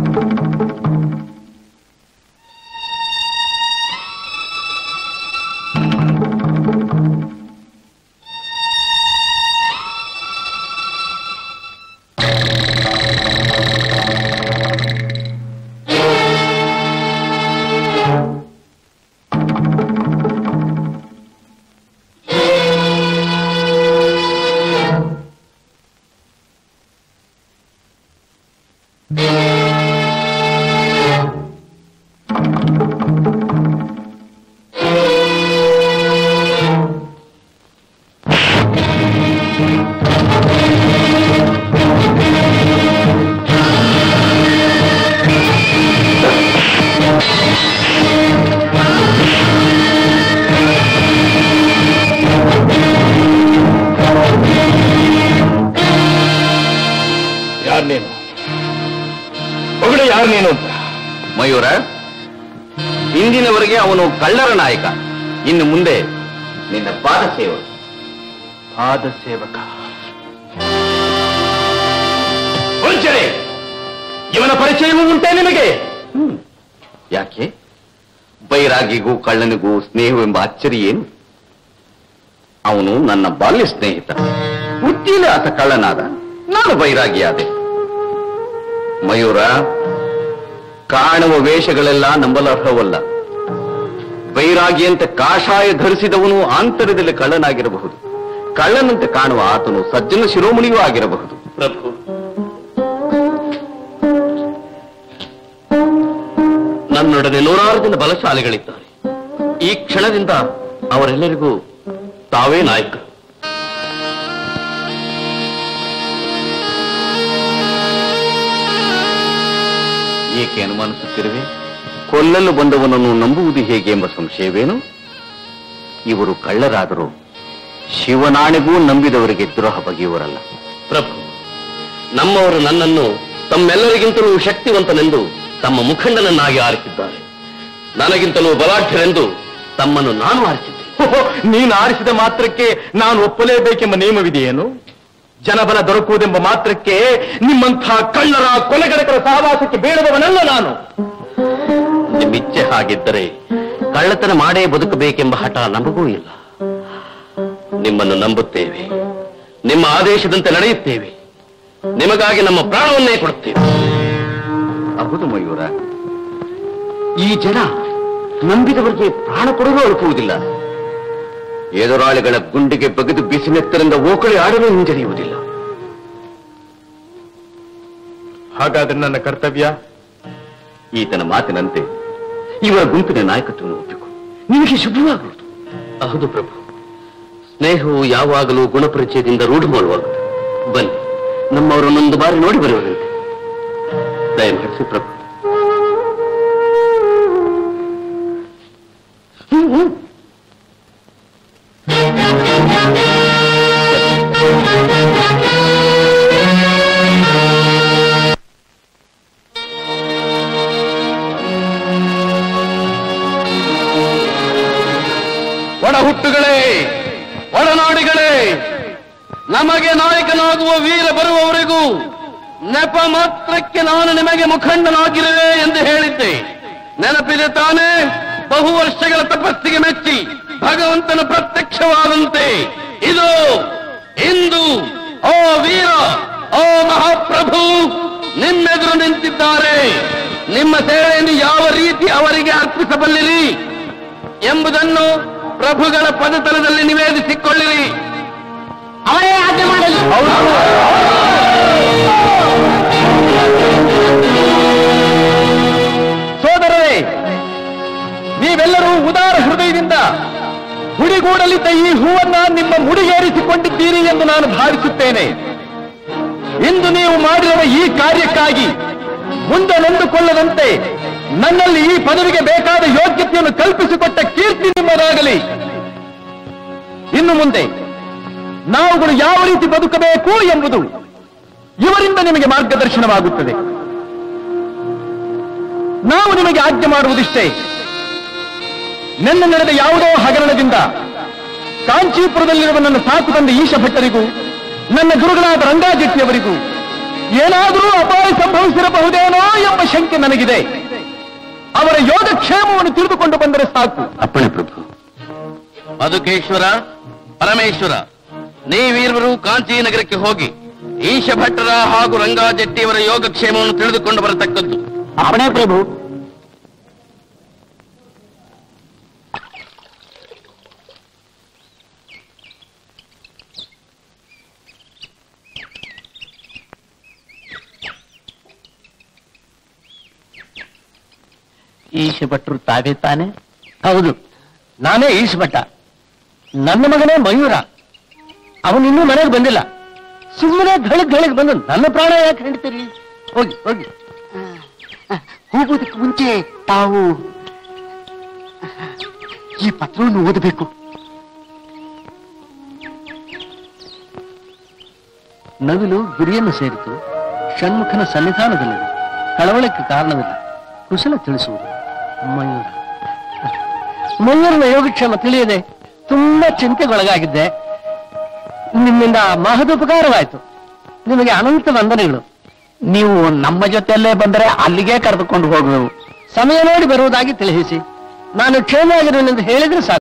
ಯಾರು ನೀನು ಹೊಗಡೆ ಯಾರು ನೀನು ಅಂತ ಮಯೂರ ಇಂದಿನವರೆಗೆ ಅವನು ಕಳ್ಳರ ನಾಯಕ ಇನ್ನು ಮುಂದೆ ನಿನ್ನ ಪಾದ ಸೇವ ಪಾದ ಸೇವಕ ವಂಚನೆ ಇವನ ಪರಿಚಯವೂ ಉಂಟೆ ನಿಮಗೆ ಯಾಕೆ ಬೈರಾಗಿಗೂ ಕಳ್ಳನಿಗೂ ಸ್ನೇಹವೆಂಬ ಅಚ್ಚರಿ ಏನು ಅವನು ನನ್ನ ಬಾಲ್ಯ ಸ್ನೇಹಿತ ಹುಟ್ಟಿಲೆ ಆತ ಕಳ್ಳನಾದ ನಾನು ಬೈರಾಗಿಯಾದೆ ಮಯೂರ ಕಾಣುವ ವೇಷಗಳೆಲ್ಲ ನಂಬಲರ್ಹವಲ್ಲ ಬೈರಾಗಿಯಂತೆ ಕಾಷಾಯ ಧರಿಸಿದವನು ಆಂತರ್ಯದಲ್ಲಿ ಕಳ್ಳನಾಗಿರಬಹುದು ಕಳ್ಳನಂತೆ ಕಾಣುವ ಆತನು ಸಜ್ಜನ ಶಿರೋಮಣಿಯೂ ಆಗಿರಬಹುದು ಪ್ರಭು ನನ್ನೊಡನೆ ನೂರಾರು ಜನ ಬಲಶಾಲಿಗಳಿದ್ದಾರೆ ಈ ಕ್ಷಣದಿಂದ ಅವರೆಲ್ಲರಿಗೂ ತಾವೇ ನಾಯಕ ಏಕೆ ಅನುಮಾನಿಸುತ್ತಿರುವೆ ಕೊಲ್ಲಲು ಬಂದವನನ್ನು ನಂಬುವುದು ಹೇಗೆ ಎಂಬ ಸಂಶಯವೇನು ಇವರು ಕಳ್ಳರಾದರೂ ಶಿವನಾಣೆಗೂ ನಂಬಿದವರಿಗೆ ದ್ರೋಹ ಬಗೆಯುವರಲ್ಲ ಪ್ರಭು ನಮ್ಮವರು ನನ್ನನ್ನು ತಮ್ಮೆಲ್ಲರಿಗಿಂತಲೂ ಶಕ್ತಿವಂತನೆಂದು ತಮ್ಮ ಮುಖಂಡನನ್ನಾಗಿ ಆರಿಸಿದ್ದಾರೆ ನನಗಿಂತಲೂ ಬಲಾಢ್ಯರೆಂದು ತಮ್ಮನ್ನು ನಾನು ಆರಿಸಿದ್ದೆ ನೀನು ಆರಿಸಿದ ಮಾತ್ರಕ್ಕೆ ನಾನು ಒಪ್ಪಲೇಬೇಕೆಂಬ ನಿಯಮವಿದೆಯೇನು ಜನಬಲ ದೊರಕುವುದೆಂಬ ಮಾತ್ರಕ್ಕೆ ನಿಮ್ಮಂಥ ಕಳ್ಳರ ಕೊಲೆಗಡಕರ ಸಹವಾಸಕ್ಕೆ ಬೇಡದವನಲ್ಲ ನಾನು ನಿಮ್ಮಿಚ್ಛೆ ಹಾಗಿದ್ದರೆ ಕಳ್ಳತನ ಮಾಡೇ ಬದುಕಬೇಕೆಂಬ ಹಠ ನಮಗೂ ಇಲ್ಲ ನಿಮ್ಮನ್ನು ನಂಬುತ್ತೇವೆ ನಿಮ್ಮ ಆದೇಶದಂತೆ ನಡೆಯುತ್ತೇವೆ ನಿಮಗಾಗಿ ನಮ್ಮ ಪ್ರಾಣವನ್ನೇ ಕೊಡುತ್ತೇವೆ ಹೌದು ಮಯೂರ ಈ ಜನ ನಂಬಿದವರಿಗೆ ಪ್ರಾಣ ಕೊಡಲು ಅಳುಕುವುದಿಲ್ಲ ಎದುರಾಳಿಗಳ ಗುಂಡಿಗೆ ಬಗೆದು ಬಿಸಿನೆತ್ತರಿಂದ ಓಕಳಿ ಆಡಲು ಹಿಂಜರಿಯುವುದಿಲ್ಲ ಹಾಗಾದ್ರೆ ನನ್ನ ಕರ್ತವ್ಯ ಈತನ ಮಾತಿನಂತೆ ಇವರ ಗುಂಪಿನ ನಾಯಕತ್ವವನ್ನು ಒಪ್ಪಿಕೊ ನಿಮಗೆ ಶುಭವಾಗುವುದು ಹೌದು ಪ್ರಭು ಸ್ನೇಹವು ಯಾವಾಗಲೂ ಗುಣಪರಿಚಯದಿಂದ ರೂಢಮಾಡುವಾಗುತ್ತದೆ ಬನ್ನಿ ನಮ್ಮವರನ್ನೊಂದು ಬಾರಿ ನೋಡಿ ಬರುವರಂತೆ ದಯಮಾಡಿಸಿ ಪ್ರಭು ಒಡ ಹುಟ್ಟುಗಳೇ ಒಡನಾಡಿಗಳೇ ನಮಗೆ ನಾಯಕನಾಗುವ ವೀರ ಬರುವವರೆಗೂ ನೆಪ ಮಾತ್ರಕ್ಕೆ ನಾನು ನಿಮಗೆ ಮುಖಂಡನಾಗಿರುವೆ ಎಂದು ಹೇಳಿದ್ದೆ ನೆನಪಿದೆ ತಾನೇ ಬಹು ವರ್ಷಗಳ ತಪಸ್ಸಿಗೆ ಮೆಚ್ಚಿ ಭಗವಂತನ ಪ್ರತ್ಯಕ್ಷವಾದಂತೆ ಇದು ಇಂದು ಓ ವೀರ ಓ ಮಹಾಪ್ರಭು ನಿಮ್ಮೆದುರು ನಿಂತಿದ್ದಾರೆ ನಿಮ್ಮ ಸೇವೆಯನ್ನು ಯಾವ ರೀತಿ ಅವರಿಗೆ ಅರ್ಪಿಸಬಲ್ಲಿರಿ ಎಂಬುದನ್ನು ಪ್ರಭುಗಳ ಪದತಲದಲ್ಲಿ ನಿವೇದಿಸಿಕೊಳ್ಳಿರಿ ಅವರೇ ಆಜ್ಞೆ ಮಾಡಲಿ ಸೋದರರೇ ನೀವೆಲ್ಲರೂ ಉದಾರ ಹೃದಯದಿಂದ ಹುಡಿಗೂಡಲಿದ್ದ ಈ ಹೂವನ್ನ ನಿಮ್ಮ ಮುಡಿಗೇರಿಸಿಕೊಂಡಿದ್ದೀರಿ ಎಂದು ನಾನು ಭಾವಿಸುತ್ತೇನೆ ಇಂದು ನೀವು ಮಾಡಿರುವ ಈ ಕಾರ್ಯಕ್ಕಾಗಿ ಮುಂದೆ ನೊಂದುಕೊಳ್ಳದಂತೆ ನನ್ನಲ್ಲಿ ಈ ಪದವಿಗೆ ಬೇಕಾದ ಯೋಗ್ಯತೆಯನ್ನು ಕಲ್ಪಿಸಿಕೊಟ್ಟ ಕೀರ್ತಿ ನಿಮ್ಮದಾಗಲಿ ಇನ್ನು ಮುಂದೆ ನಾವುಗಳು ಯಾವ ರೀತಿ ಬದುಕಬೇಕು ಎಂಬುದು ಇವರಿಂದ ನಿಮಗೆ ಮಾರ್ಗದರ್ಶನವಾಗುತ್ತದೆ ನಾವು ನಿಮಗೆ ಆಜ್ಞೆ ಮಾಡುವುದಿಷ್ಟೇ ನಿನ್ನೆ ನಡೆದ ಯಾವುದೋ ಹಗರಣದಿಂದ ಕಾಂಚೀಪುರದಲ್ಲಿರುವ ನನ್ನ ಸಾಕು ತಂದೆ ಈಶ ಭಟ್ಟರಿಗೂ ನನ್ನ ಗುರುಗಳಾದ ರಂಗಾಜೆಟ್ಟಿಯವರಿಗೂ ಏನಾದರೂ ಅಪಾಯ ಸಂಭವಿಸಿರಬಹುದೇನೋ ಎಂಬ ಶಂಕೆ ನಂಬಿಕೆ ನನಗಿದೆ ಅವರ ಯೋಗಕ್ಷೇಮವನ್ನು ತಿಳಿದುಕೊಂಡು ಬಂದರೆ ಸಾಕು ಅಪ್ಪಣೆ ಪ್ರಭು ಮಧುಕೇಶ್ವರ ಪರಮೇಶ್ವರ ನೀವೀರ್ವರು ಕಾಂಚಿ ನಗರಕ್ಕೆ ಹೋಗಿ ಈಶ ಭಟ್ಟರ ಹಾಗೂ ರಂಗಾಜೆಟ್ಟಿಯವರ ಯೋಗಕ್ಷೇಮವನ್ನು ತಿಳಿದುಕೊಂಡು ಬರತಕ್ಕದ್ದು ಅಪ್ಪಣೆ ಪ್ರಭು ಈಶ ಭಟ್ರು ತಾವೇ ತಾನೆ ಹೌದು ನಾನೇ ಈಶ ಭಟ್ಟ ನನ್ನ ಮಗನೇ ಮಯೂರ ಅವನಿನ್ನೂ ಮನೆಗೆ ಬಂದಿಲ್ಲ ಸುಮ್ಮನೆ ಘಳಿಗ್ ಘಳಿಗ್ ಬಂದು ನನ್ನ ಪ್ರಾಣ ಯಾಕೆ ಹೇಳ್ತೀರಿ ಹೋಗಿ ಹೋಗಿ ಹೋಗೋದಕ್ಕೆ ಮುಂಚೆ ತಾವು ಈ ಪತ್ರವನ್ನು ಓದಬೇಕು ನವಿಲು ಗುರಿಯನ್ನು ಸೇರಿತು ಷಣ್ಮುಖನ ಸನ್ನಿಧಾನದಲ್ಲಿದೆ ಕಳವಳಕ್ಕೆ ಕಾರಣವಿಲ್ಲ ಕುಶಲ ತಿಳಿಸುವುದು ಮಯೂರ ಮಯೂರನ ಯೋಗಕ್ಷೇಮ ತಿಳಿಯದೆ ತುಂಬಾ ಚಿಂತೆಗೊಳಗಾಗಿದ್ದೆ ನಿಮ್ಮಿಂದ ಮಹದುಪಕಾರವಾಯಿತು ನಿಮಗೆ ಅನಂತ ವಂದನೆಗಳು ನೀವು ನಮ್ಮ ಜೊತೆಯಲ್ಲೇ ಬಂದರೆ ಅಲ್ಲಿಗೆ ಕರೆದುಕೊಂಡು ಹೋಗುವೆವು ಸಮಯ ನೋಡಿ ಬರುವುದಾಗಿ ತಿಳಿಸಿ ನಾನು ಕ್ಷೇಮವಾಗಿರುವೆನೆಂದು ಹೇಳಿದ್ರೆ ಸಾಕು